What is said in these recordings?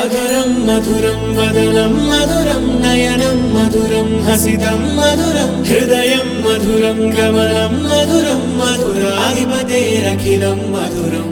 అగరం మధురం వదనం మధురం నయనం మధురం హసితం మధురం హృదయం మధురం గమనం మధురం మధురాధిపతేరఖిలం మధురం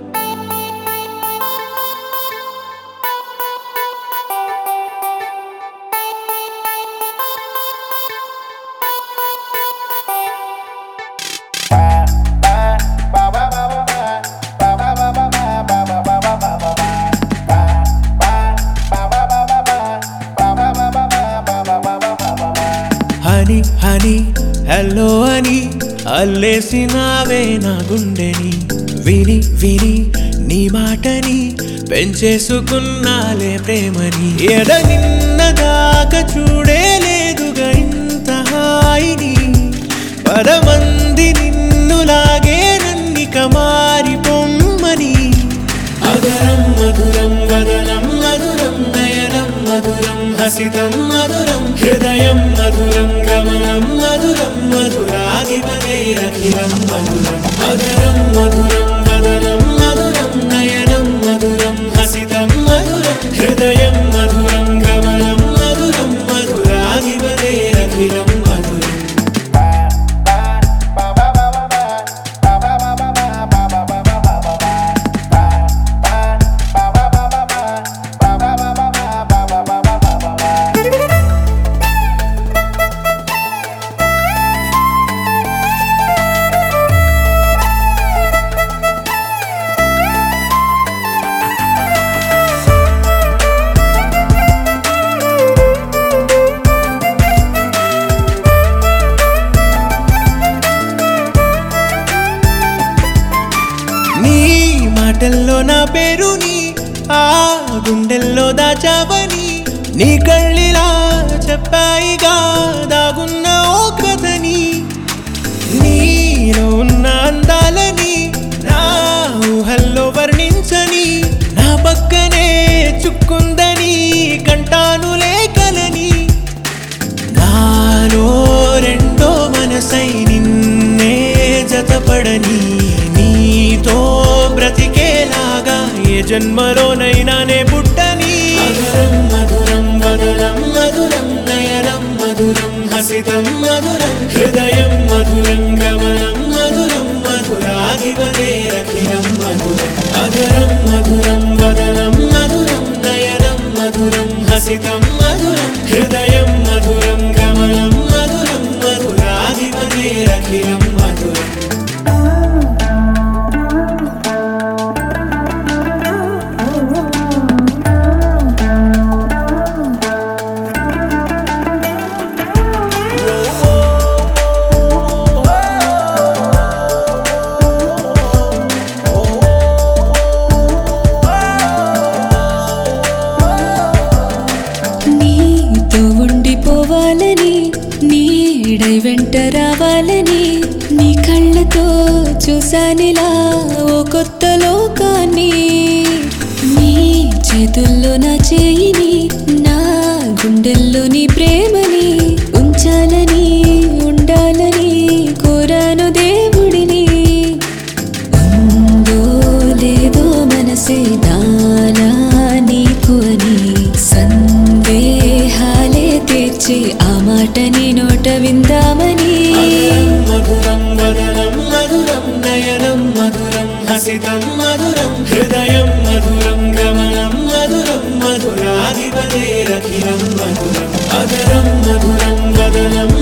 హని హని హలో అని అల్లేసినావే నా గుండెని విని విని నీ మాటని పెంచేసుకున్నాలే ప్రేమని ఎడ నిన్న దాకా చూడే లేదుగా ఇంత హాయిని పదమంది నిన్నులాగే నన్నిక మారి పొమ్మని అగరం మధురం వదనం మధురం నయనం మధురం హసితం మధురం హృదయం మధురం గమనం మధురం మధురాధిపతేరఖిలం మధురం అగరం మధురం వదనం మధురం నయనం మధురం హసితం మధురం హృదయం మధురం గమనం మధురం మధురాధిపతేరఖిలం మధురం నీ మాటల్లో నా పేరుని ఆ గుండెల్లో దాచావని నీ కళ్ళిలా చెప్పాయిగా దాగున్న ఓ కథని నీలో ఉన్న అందాలని నా ఊహల్లో వర్ణించని నా పక్కనే చుక్కుందని కంటాను లేఖలని నాలో రెండో మనసై నిన్నే జతపడని నీతో బ్రతికేలాగా ఏ జన్మలోనైనా నే పుట్టని మధురం వదనం మధురం నయనం మధురం హసితం మధురం హృదయం మధురం గమనం మధురం మధురాధిపతేరఖిలం మధురం అగరం మధురం వదనం మధురం నయనం మధురం హసితం మధురం హృదయం మధురం గమనం మధురం మధురాధిపతేరఖిలం మధురం నీతో ఉండిపోవాలని నీడై వెంట రావాలని నీ కళ్ళతో చూసానిలా ఓ కొత్త లోకాన్ని నీ చేతుల్లో నా చేయిని నా గుండెల్లో నీ ప్రేమని ఉంచాలని ఉండాలని కోరాను దేవుడిని ఉందో లేదో మనసే నాలా నీకు అని సందేహాలే తీర్చి ఆ మాట నీ నోట విందామని మధురం వదనం మధురం నయనం మధురం హసితం మధురం హృదయం మధురం గమనం మధురం మధురాధిపతేరఖిలం మధురం అగరం మధురం వదనం